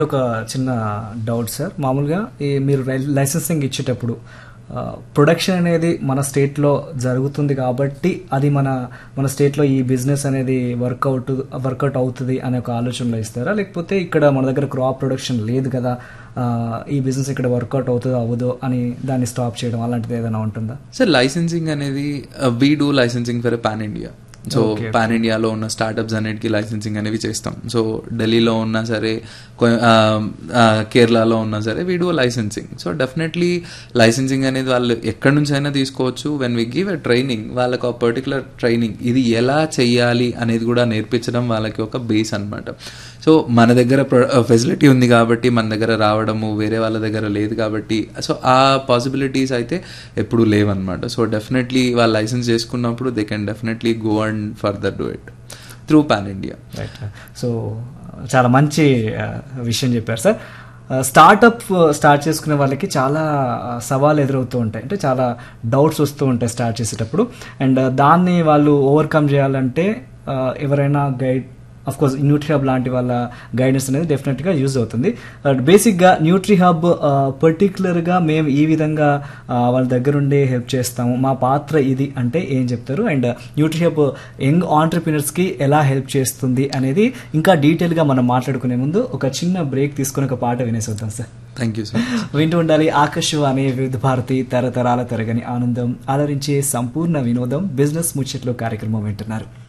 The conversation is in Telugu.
ఒక చిన్న డౌట్ సార్ మామూలుగా ఈ మీరు లై- లైసెన్సింగ్ ఇచ్చేటప్పుడు ఆ, ప్రొడక్షన్ అనేది మన స్టేట్లో జరుగుతుంది కాబట్టి అది మన మన స్టేట్లో ఈ బిజినెస్ అనేది వర్కౌట్ వర్కౌట్ అవుతుంది అనే ఒక ఆలోచనలో ఇస్తారా లేకపోతే ఇక్కడ మన దగ్గర క్రాప్ ప్రొడక్షన్ లేదు కదా ఆ, ఈ బిజినెస్ ఇక్కడ వర్కౌట్ అవుతుందో అవ్వదో అని దాన్ని స్టాప్ చేయడం అలాంటిది ఏదైనా ఉంటుందా సార్ లైసెన్సింగ్ అనేది we do licensing for pan India so pan ఇండియాలో ఉన్న స్టార్టప్స్ అన్నిటికీ లైసెన్సింగ్ అనేవి చేస్తాం సో ఢిల్లీలో ఉన్నా సరే కొ- ఆ, ఆ, కేరళలో ఉన్నా సరే we do licensing so definitely licensing అనేది వాళ్ళు ఎక్కడి నుంచి అయినా తీసుకోవచ్చు when we give a training వాళ్ళకి ఒక పర్టికులర్ ట్రైనింగ్ ఇది ఎలా చెయ్యాలి అనేది కూడా నేర్పించడం వాళ్ళకి ఒక బేస్ అన్నమాట సో మన దగ్గర ఫెసిలిటీ ఉంది కాబట్టి మన దగ్గర రావడము వేరే వాళ్ళ దగ్గర లేదు కాబట్టి సో ఆ పాసిబిలిటీస్ అయితే ఎప్పుడు లేవన్నమాట సో డెఫినెట్లీ వాళ్ళు లైసెన్స్ చేసుకున్నప్పుడు they can definitely go and further do it through pan India right so చాలా మంచి ఆ, విషయం చెప్పారు సార్ స్టార్టప్ స్టార్ట్ చేసుకునే వాళ్ళకి చాలా ఆ, సవాళ్ళు ఎదురవుతూ ఉంటాయి అంటే చాలా డౌట్స్ వస్తూ ఉంటాయి స్టార్ట్ చేసేటప్పుడు అండ్ దాన్ని వాళ్ళు ఓవర్కమ్ చేయాలంటే ఆ, ఎవరైనా guide of course Nutri Hub లాంటి వాళ్ళ గైడెన్స్ అనేది డెఫినెట్గా యూజ్ అవుతుంది బేసిక్గా న్యూట్రీ హబ్ పర్టికులర్గా మేము ఈ విధంగా ఆ, వాళ్ళ దగ్గరుండే హెల్ప్ చేస్తాము మా పాత్ర ఇది అంటే ఏం చెప్తారు అండ్ న్యూట్రీ హబ్ యంగ్ ఆంటర్ప్రినర్స్కి ఎలా హెల్ప్ చేస్తుంది అనేది ఇంకా డీటెయిల్గా మనం మాట్లాడుకునే ముందు ఒక చిన్న బ్రేక్ తీసుకుని ఒక పాట వినేసొద్దాం సార్ థ్యాంక్ యూ సార్ వింటూ ఉండాలి ఆకాశవాణి వివిధ భారతి తరతరాల తరగని ఆనందం అలరించే సంపూర్ణ వినోదం బిజినెస్ ముచ్చట్లు కార్యక్రమం వింటున్నారు